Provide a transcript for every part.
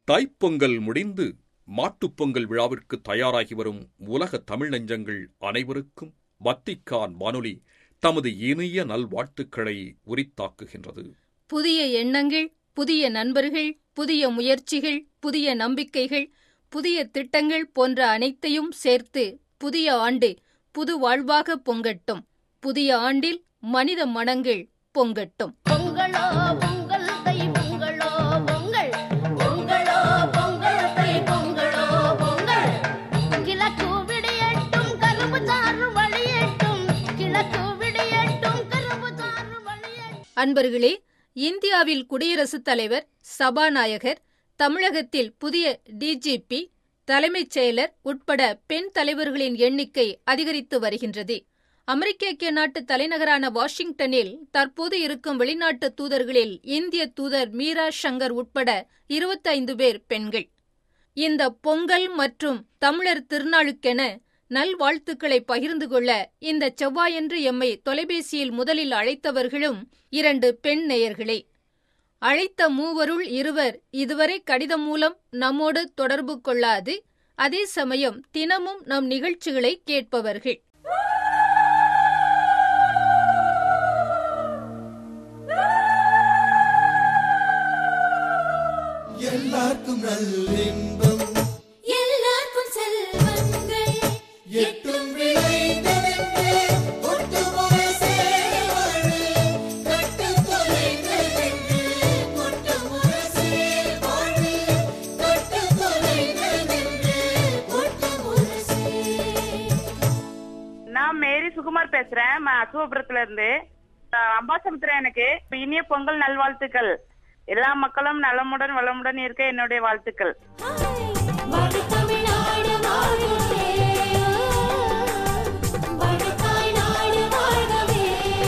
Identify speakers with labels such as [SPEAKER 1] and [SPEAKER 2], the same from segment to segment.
[SPEAKER 1] தைப்பொங்கல் முடிந்து மாட்டுப் பொங்கல் விழாவிற்கு தயாராகி வரும் உலக தமிழ் நெஞ்சங்கள் அனைவருக்கும் வத்திக்கான் வானொலி தமது இனிய நல்வாழ்த்துக்களை உரித்தாக்குகின்றது
[SPEAKER 2] புதிய எண்ணங்கள் புதிய நண்பர்கள் புதிய முயற்சிகள் புதிய நம்பிக்கைகள் புதிய திட்டங்கள் போன்ற அனைத்தையும் சேர்த்து புதிய ஆண்டு புது வாழ்வாக பொங்கட்டும் புதிய ஆண்டில் மனித மனங்கள் பொங்கட்டும்
[SPEAKER 3] பொங்கலோ பொங்கல் தை பொங்கலோ பொங்கல் பொங்கலோ பொங்கல் தை பொங்கலோ பொங்கல் கிழக்கு விடியட்டும் கரும்பு சாறு வழியட்டும் கிழக்கு விடியட்டும் கரும்பு சாறு வழியட்டும்
[SPEAKER 2] அன்பர்களே இந்தியாவில் குடியரசுத் தலைவர் சபாநாயகர் தமிழகத்தில் புதிய டிஜிபி தலைமைச் செயலர் உட்பட பெண் தலைவர்களின் எண்ணிக்கை அதிகரித்து வருகின்றது அமெரிக்க ஐக்கிய நாட்டு தலைநகரான வாஷிங்டனில் தற்போது இருக்கும் வெளிநாட்டு தூதர்களில் இந்திய தூதர் மீரா சங்கர் உட்பட இருபத்தைந்து பேர் பெண்கள் இந்த பொங்கல் மற்றும் தமிழர் திருநாளுக்கென நல்வாழ்த்துக்களை பகிர்ந்து கொள்ள இந்த செவ்வாயன்று எம்மை தொலைபேசியில் முதலில் அழைத்தவர்களும் இரண்டு பெண் நேயர்களே அழைத்த மூவருள் இருவர் இதுவரை கடிதம் மூலம் நம்மோடு தொடர்பு கொள்ளாது அதே சமயம் தினமும் நம் நிகழ்ச்சிகளை கேட்பவர்கள்
[SPEAKER 4] எல்லாருக்கும் நல்லின்பம்
[SPEAKER 3] எல்லாருக்கும் செல்வங்கள்
[SPEAKER 4] எட்டும் விளைந்ததென்று ஒட்டுமுறை சேவாழ்வு கட்டுத் தொலைந்ததென்று ஒட்டுமுறை சேவாழ்வு கட்டுத் தொலைந்ததென்று ஒட்டுமுறை சேர்
[SPEAKER 5] நான் மேரி சுகுமார் பேசுறேன் ம- அசுவபுரத்துல இருந்து அஹ் அம்பாசமுத்திரம் எனக்கு இனிய பொங்கல் நல்வாழ்த்துக்கள் எல்லா மக்களும் நலமுடன் வளமுடன் இருக்க என்னுடைய வாழ்த்துக்கள்
[SPEAKER 3] வாழ்க தமிழ்நாடு வாழ்கவே வாழ்க தாய்நாடு வாழ்கவே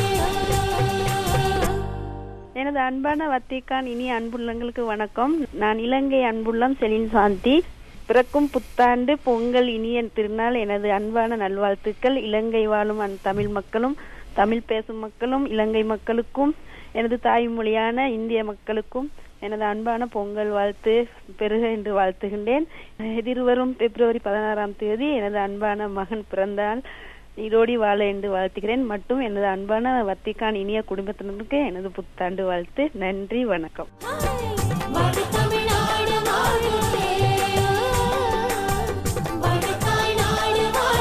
[SPEAKER 6] எனது அன்பான வத்திக்கான் இனிய அன்புள்ளங்களுக்கு வணக்கம் நான் இலங்கை அன்புள்ளம் செலின் சாந்தி பிறக்கும் புத்தாண்டு பொங்கல் இனிய திருநாள் எனது அன்பான நல்வாழ்த்துக்கள் இலங்கை வாழும் அந் தமிழ் மக்களும் தமிழ் பேசும் மக்களும் இலங்கை மக்களுக்கும் எனது தாய்மொழியான இந்திய மக்களுக்கும் எனது அன்பான பொங்கல் வாழ்த்து பெருக என்று வாழ்த்துகின்றேன் எதிர்வரும் பிப்ரவரி பதினாறாம் தேதி எனது அன்பான மகன் பிறந்தால் நீரோடி வாழ என்று வாழ்த்துகிறேன் மற்றும் எனது அன்பான வத்திக்கான் இனிய குடும்பத்தினருக்கு எனது புத்தாண்டு வாழ்த்து நன்றி வணக்கம்
[SPEAKER 3] வாழ்க தமிழ்நாடு வாழ்கவே வாழ்க தாய்நாடு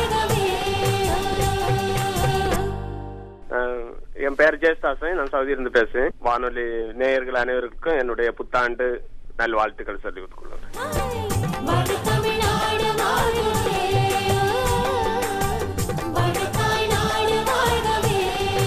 [SPEAKER 3] வாழ்கவே
[SPEAKER 7] அஹ் என் பேர் ஜெயசாசன் நான் சவுதி இருந்து பேசுறேன் வானொலி நேயர்கள் அனைவருக்கும் என்னுடைய புத்தாண்டு நல்வாழ்த்துக்கள் சொல்லிக் கொள்கிறேன்
[SPEAKER 3] வாழ்க தமிழ்நாடு வாழ்கவே வாழ்க தாய்நாடு வாழ்கவே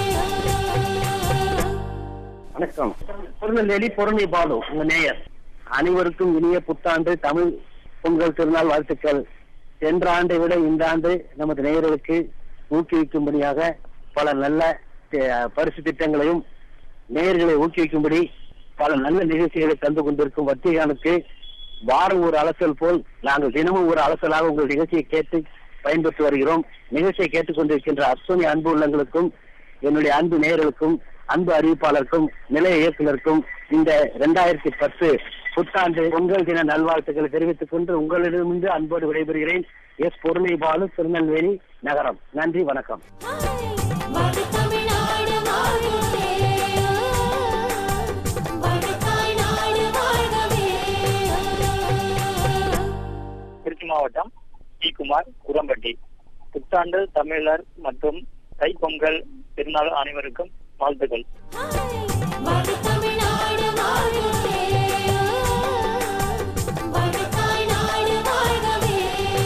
[SPEAKER 8] வணக்கம் திருநெல்வேலி பொருணை பாலு உங்க நேயர் அனைவருக்கும் இனிய புத்தாண்டு தமிழ் பொங்கல் திருநாள் வாழ்த்துக்கள் சென்ற ஆண்டை விட இந்த ஆண்டு நமது நேயர்களுக்கு ஊக்குவிக்கும்படியாக பல நல்ல அஹ், பரிசு திட்டங்களையும் நேயர்களை ஊக்குவிக்கும்படி பல நல்ல நிகழ்ச்சிகளை தந்து கொண்டிருக்கும் வத்திகானுக்கு வாரம் ஒரு அலசல் போல் நாங்கள் தினமும் ஒரு அலசலாக உங்கள் நிகழ்ச்சியை கேட்டு பயன்பெற்று வருகிறோம் நிகழ்ச்சியை கேட்டுக்கொண்டிருக்கின்ற அஸ்வினி அன்பு உள்ளங்களுக்கும் என்னுடைய அன்பு நேயர்களுக்கும் அன்பு அறிவிப்பாளருக்கும் நிலைய இயக்குனருக்கும் இந்த இரண்டாயிரத்தி பத்து புத்தாண்டு பொங்கல் தின நல்வாழ்த்துக்களை தெரிவித்துக் கொண்டு உங்களிடமிருந்து அன்போடு விடைபெறுகிறேன் எஸ் பொறுமை பாலு திருநெல்வேலி நகரம் நன்றி வணக்கம்
[SPEAKER 3] வாழ்க தமிழ்நாடு வாழ்கவே வாழ்க தாய்நாடு வாழ்கவே
[SPEAKER 9] திருச்சி மாவட்டம் டி குமார் குரம்பட்டி புத்தாண்டு தமிழர் மற்றும் தைப்பொங்கல் திருநாள் அனைவருக்கும் வாழ்த்துக்கள்
[SPEAKER 3] வாழ்க தமிழ்நாடு வாழ்கவே வாழ்க தாய்நாடு வாழ்கவே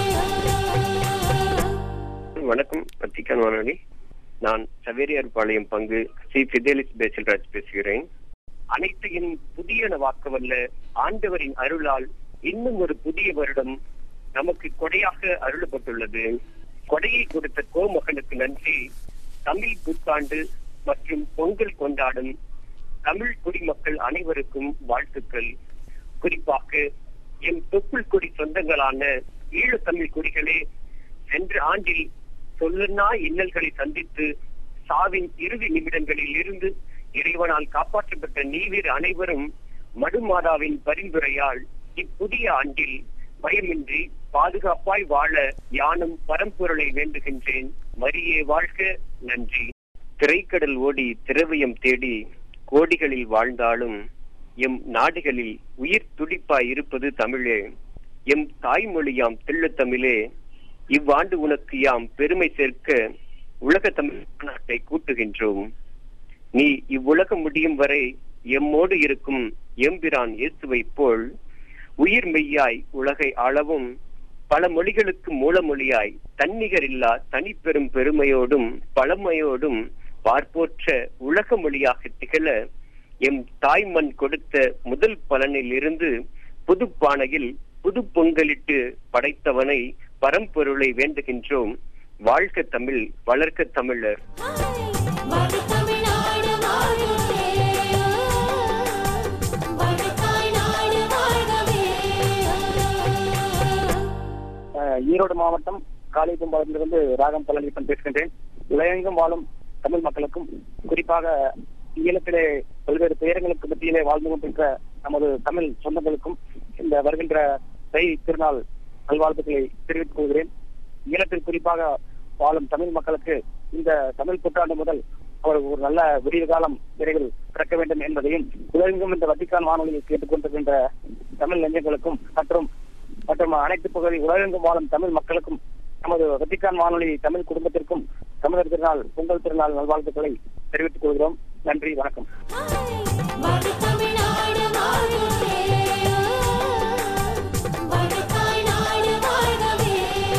[SPEAKER 7] வணக்கம் பத்திரிகன் வானொலி நான் சவேரியார் பாளையம் பங்கு சி பிதேலிஸ் பேசல்ராஜ் பேசுகிறேன் அனைத்தையும் புதியனவாக்க வல்ல ஆண்டவரின் அருளால் இன்னும் ஒரு புதிய வருடம் நமக்கு கொடையாக அருளப்பட்டுள்ளது கொடையை கொடுத்த கோமகனுக்கு நன்றி தமிழ் புத்தாண்டு மற்றும் பொங்கல் கொண்டாடும் தமிழ் குடிமக்கள் அனைவருக்கும் வாழ்த்துக்கள் குறிப்பாக எம் தொப்புள் கொடி சொந்தங்களான ஈழத்தமிழ் குடிகளே சென்ற ஆண்டில் சொல்லனா இன்னல்களை சந்தித்து சாவின் இறுதி நிமிடங்களில் இருந்து இறைவனால் காப்பாற்றப்பட்ட நீவீர் அனைவரும் மடுமாதாவின் பரிந்துரையால்
[SPEAKER 10] இப்புதிய ஆண்டில் பயமின்றி பாதுகாப்பாய் வாழ யானும் பரம்பொருளை வேண்டுகின்றேன் மரியே வாழ்க நன்றி திரைக்கடல் ஓடி திரவியம் தேடி கோடிகளில் வாழ்ந்தாலும் எம் நாடுகளில் உயிர் துடிப்பாய் இருப்பது தமிழே எம் தாய்மொழியாம் தெள்ளத் தமிழே இவ்வாண்டு உனக்கு யாம் பெருமை சேர்க்க உலக தமிழ் நாட்டை கூட்டுகின்றோம் நீ இவ்வுலகம் முடியும் வரை எம்மோடு இருக்கும் எம்பிரான் இயேசுவைப் போல் உயிர் மெய்யாய் உலகை ஆளவும் பல மொழிகளுக்கு மூலமொழியாய் தன்னிகரில்லா தனிப்பெரும் பெருமையோடும் பழமையோடும் பார்ப்போற்ற உலக மொழியாக திகழ எம் தாய்மண் கொடுத்த முதல் பலனில் இருந்து புதுப்பானையில் புது பொங்கலிட்டு படைத்தவனை பரம்பொருளை வேண்டுகின்றோம் வாழ்க தமிழ் வளர்க்க தமிழர்
[SPEAKER 3] வாழ்க தமிழ்நாடு வாழ்கவே வாழ்க தாய்நாடு வாழ்கவே
[SPEAKER 9] அஹ், ஈரோடு மாவட்டம் காளியம்பலத்திலிருந்து ராகம் பழனிப்பன் பேசுகின்றேன் உலகெங்கும் வாழும் தமிழ் மக்களுக்கும் குறிப்பாக ஈழத்திலே பல்வேறு துயரங்களுக்கு மத்தியிலே வாழ்ந்து கொண்டிருக்கிற நமது தமிழ் சொந்தங்களுக்கும் இந்த வருகின்ற தை திருநாள் நல்வாழ்த்துக்களை தெரிவித்துக் கொள்கிறேன் ஈழத்தில் குறிப்பாக வாழும் தமிழ் மக்களுக்கு இந்த தமிழ் புத்தாண்டு முதல் அவர் ஒரு நல்ல விடிய காலம் விரைவில் பிறக்க வேண்டும் என்பதையும் உலகெங்கும் இந்த வத்திக்கான் வானொலியை கேட்டுக்கொண்டிருக்கின்ற தமிழ் நெஞ்சங்களுக்கும் மற்றும் மற்றும் அனைத்து பகுதி உலகெங்கும் வாழும் தமிழ் மக்களுக்கும் நமது வத்திக்கான் வானொலி தமிழ் குடும்பத்திற்கும் தமிழர் திருநாள் பொங்கல் திருநாள் நல்வாழ்த்துக்களை தெரிவித்துக் கொள்கிறோம் நன்றி வணக்கம்
[SPEAKER 3] வாழ்க தமிழ்நாடு வாழ்கவே வாழ்க தாய்நாடு வாழ்கவே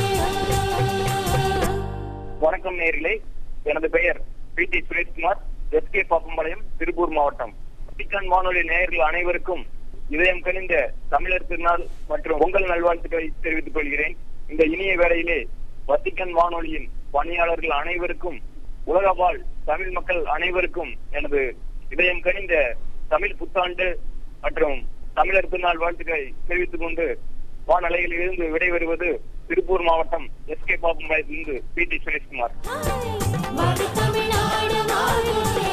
[SPEAKER 9] வணக்கம் நேர்களே எனது பெயர் P T Sureshkumar S K Pappampalayam Tiruppur மாவட்டம் வத்திக்கான் வானொலி நேயர்கள் அனைவருக்கும் இதயம் கனிந்த தமிழர் திருநாள் மற்றும் பொங்கல் நல்வாழ்த்துக்களை தெரிவித்துக் கொள்கிறேன் இந்த இனிய வேளையிலே வத்திக்கன் வானொலியின் பணியாளர்கள் அனைவருக்கும் உலக வாழ் தமிழ் மக்கள் அனைவருக்கும் எனது இதயம் கனிந்த தமிழ் புத்தாண்டு மற்றும் தமிழர் திருநாள் வாழ்த்துக்களை தெரிவித்துக் கொண்டு வானலையில் இருந்து விடைபெறுவது திருப்பூர் மாவட்டம் எஸ் கே பாப்பம்பாளையத்திலிருந்து பி டி சுரேஷ்குமார்
[SPEAKER 3] வாழ்க தமிழ்நாடு வாழ்கவே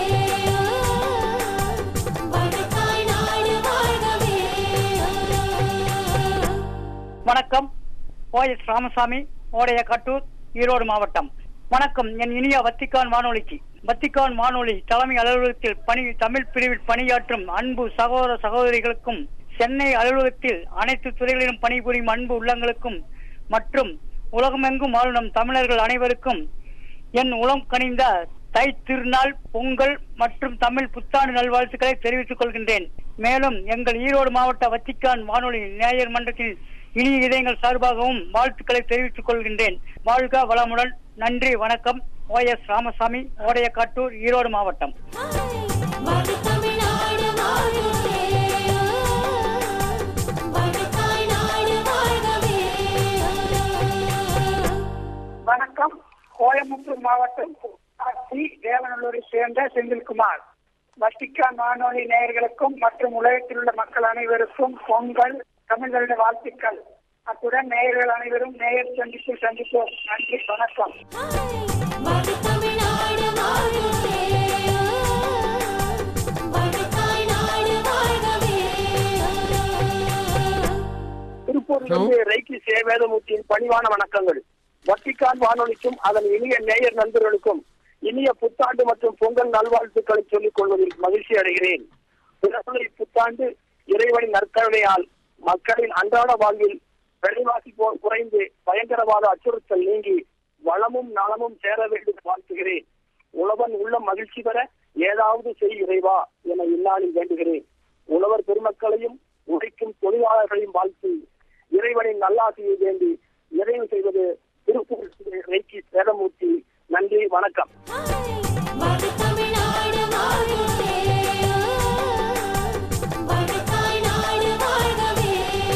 [SPEAKER 3] வாழ்க தாய்நாடு வாழ்கவே
[SPEAKER 11] வணக்கம் ஓஎஸ் ராமசாமி ஓடைய கட்டூர் ஈரோடு மாவட்டம் வணக்கம் என் இனிய வத்திக்கான் வானொலிக்கு வத்திக்கான் வானொலி தலைமை அலுவலகத்தில் பணி தமிழ் பிரிவில் பணியாற்றும் அன்பு சகோதர சகோதரிகளுக்கும் சென்னை அலுவலகத்தில் அனைத்து துறைகளிலும் பணிபுரியும் அன்பு உள்ளங்களுக்கும் மற்றும் உலகமெங்கும் வாழும் நம் தமிழர்கள் அனைவருக்கும் என் உளம் கனிந்த தை திருநாள் பொங்கல் மற்றும் தமிழ் புத்தாண்டு நல்வாழ்த்துக்களை தெரிவித்துக் கொள்கின்றேன் மேலும் எங்கள் ஈரோடு மாவட்ட வத்திக்கான் வானொலி நேயர் மன்றத்தின் இனிய இதயங்கள் சார்பாகவும் வாழ்த்துக்களை தெரிவித்துக் கொள்கின்றேன் வாழ்க வளமுடன் நன்றி வணக்கம் ஓ எஸ் ராமசாமி ஓடையக்காட்டூர் ஈரோடு மாவட்டம்
[SPEAKER 3] வாழ்க தமிழ்நாடு வாழ்கவே வாழ்க தாய்நாடு வாழ்கவே
[SPEAKER 11] வணக்கம் கோயம்புத்தூர் மாவட்டம் ஆட்சி தேவநல்லூரை சேர்ந்த செந்தில்குமார் வத்திக்கான் வானொலி நேயர்களுக்கும் மற்றும் உலகத்தில் உள்ள மக்கள் அனைவருக்கும் பொங்கல் தமிழருடைய வாழ்த்துக்கள் அத்துடன் நேயர்கள் அனைவரும் நேயர் சந்திப்பு சந்திப்போம் நன்றி வணக்கம்
[SPEAKER 3] வாழ்க தமிழ்நாடு வாழ்கவே வாழ்க தாய்நாடு வாழ்கவே
[SPEAKER 9] திருப்பூரிலிருந்து ரைக்கி சேவேதமூர்த்தியின் பணிவான வணக்கங்கள் வத்திக்கான் வானொலிக்கும் அதன் இனிய நேயர் நண்பர்களுக்கும் இனிய புத்தாண்டு மற்றும் பொங்கல் நல்வாழ்த்துக்களை சொல்லிக் கொள்வதில் மகிழ்ச்சி அடைகிறேன் பிறப்புலை புத்தாண்டு இறைவனின் நற்கருணையால் மக்களின் அன்றாட வாழ்வில் விலைவாசி போ குறைந்து பயங்கரவாத அச்சுறுத்தல் நீங்கி வளமும் நலமும் சேர வேண்டும் என வாழ்த்துகிறேன் உழவன் உள்ளம் மகிழ்ச்சி பெற ஏதாவது செய் இறைவா என இந்நாளில் வேண்டுகிறேன் உழவர் பெருமக்களையும் உழைக்கும் தொழிலாளர்களையும் வாழ்த்து இறைவனின் நல்லாசியை வேண்டி நிறைவு செய்வது திருப்பூர் ரைக்கி சேதமூர்த்தி நன்றி வணக்கம்
[SPEAKER 3] வாழ்க தமிழ்நாடு வாழ்கவே வாழ்க தாய்நாடு வாழ்கவே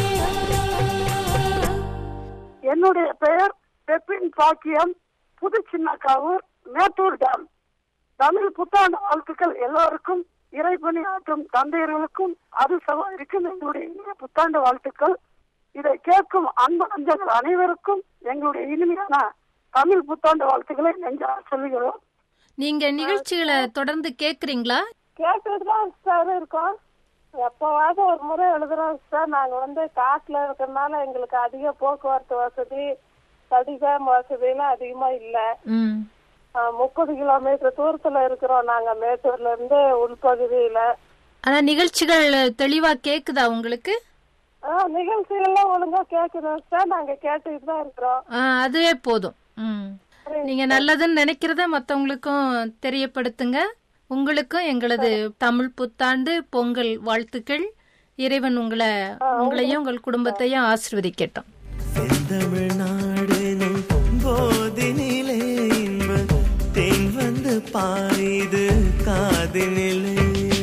[SPEAKER 11] என்னுடைய பெயர் பெப்பின் பாக்கியம் புது சின்னக்காவூர் மேட்டூர் டேம் தமிழ் புத்தாண்டு வாழ்த்துக்கள் எல்லோருக்கும் இறைப்பணியாற்றும் தந்தையர்களுக்கும் அது சகோதரிக்கும் எங்களுடைய இனிய புத்தாண்டு வாழ்த்துக்கள் இதை கேட்கும் அன்பு நஞ்சங்கள் அனைவருக்கும் எங்களுடைய இனிமையான தமிழ் புத்தாண்டு வாழ்த்துக்களை நெஞ்சாக சொல்லுகிறோம்
[SPEAKER 2] நீங்க நிகழ்ச்சிகளை தொடர்ந்து கேக்குறீங்களா
[SPEAKER 11] கேட்டுட்டு தான் சார் இருக்கோம்
[SPEAKER 12] எப்பவாவது ஒரு முறை எழுதுறோம் சார் நாங்க வந்து காட்டுல இருக்கறனால எங்களுக்கு அதிக போக்குவரத்து வசதி படிகம் வசதி எல்லாம் அதிகமா இல்ல
[SPEAKER 2] ம்
[SPEAKER 12] முப்பது கிலோமீட்டர் தூரத்துல இருக்கிறோம் நாங்க மேட்டூர்ல இருந்து உள்பகுதியில
[SPEAKER 2] ஆனா நிகழ்ச்சிகள் தெளிவா கேக்குதா உங்களுக்கு
[SPEAKER 12] ஆஹ் நிகழ்ச்சிகள்லாம் ஒழுங்கா கேக்குறோம் சார் நாங்க கேட்டுக்கிட்டு தான் இருக்கிறோம்
[SPEAKER 2] ஆ, அதுவே போதும் ம் நீங்க நல்லதுன்னு நினைக்கிறத மத்தவங்களுக்கும் தெரியப்படுத்துங்க உங்களுக்கும் எங்களது தமிழ் புத்தாண்டு பொங்கல் வாழ்த்துக்கள் இறைவன் உங்களை உங்களையும் உங்கள் குடும்பத்தையும் ஆசிர்வதிக்கட்டும்
[SPEAKER 4] செந்தமிழ்நாடு நம் போதினிலே இன்ப தேன் வந்து பாயுது காதினிலே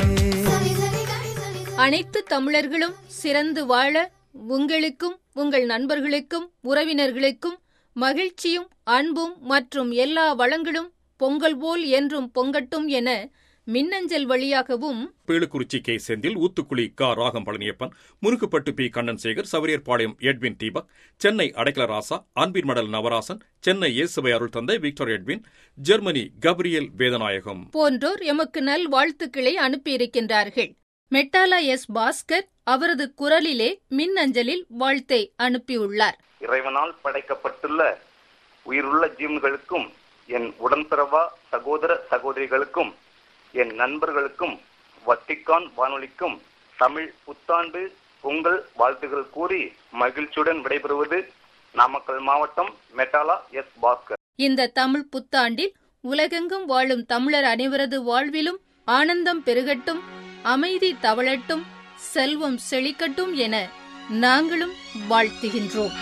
[SPEAKER 2] அனைத்து தமிழர்களும் சிறந்து வாழ உங்களுக்கும் உங்கள் நண்பர்களுக்கும் உறவினர்களுக்கும் மகிழ்ச்சியும் அன்பும் மற்றும் எல்லா வளங்களும் பொங்கல் போல் என்றும் பொங்கட்டும் என மின்னஞ்சல் வழியாகவும்
[SPEAKER 1] பேளுக்குறிச்சி கே செந்தில் ஊத்துக்குளி க ராகம் பழனியப்பன் முருகுப்பட்டு பி கண்ணன் சேகர் சவரியர்பாளையம் எட்வின் தீபக் சென்னை அடைக்கலராசா அன்பின் மடல் நவராசன் சென்னை இயேசுவை அருள் தந்தை Victor Edwin Germany Gabriel Vedanayagam
[SPEAKER 2] போன்றோர் எமக்கு நல் வாழ்த்துக்களை அனுப்பியிருக்கின்றார்கள் மெட்டாலா எஸ் பாஸ்கர் அவரது குரலிலே மின்னஞ்சலில் வாழ்த்தை அனுப்பியுள்ளார்
[SPEAKER 13] இறைவனால் படைக்கப்பட்டுள்ள உயிருள்ள ஜீவன்களுக்கும் என் உடன்பிறவா சகோதர சகோதரிகளுக்கும் என் நண்பர்களுக்கும் வத்திக்கான் வானொலிக்கும் தமிழ் புத்தாண்டு பொங்கல் வாழ்த்துகள் கூறி மகிழ்ச்சியுடன் விடைபெறுவது நாமக்கல் மாவட்டம் மெட்டாலா எஸ் பாஸ்கர்
[SPEAKER 2] இந்த தமிழ் புத்தாண்டில் உலகெங்கும் வாழும் தமிழர் அனைவரது வாழ்விலும் ஆனந்தம் பெருகட்டும் அமைதி தவழட்டும் செல்வம் செழிக்கட்டும் என நாங்களும் வாழ்த்துகின்றோம்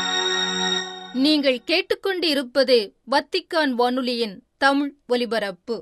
[SPEAKER 2] நீங்கள் கேட்டுக்கொண்டு இருப்பது வத்திக்கான் வானொலியின் தமிழ் ஒலிபரப்பு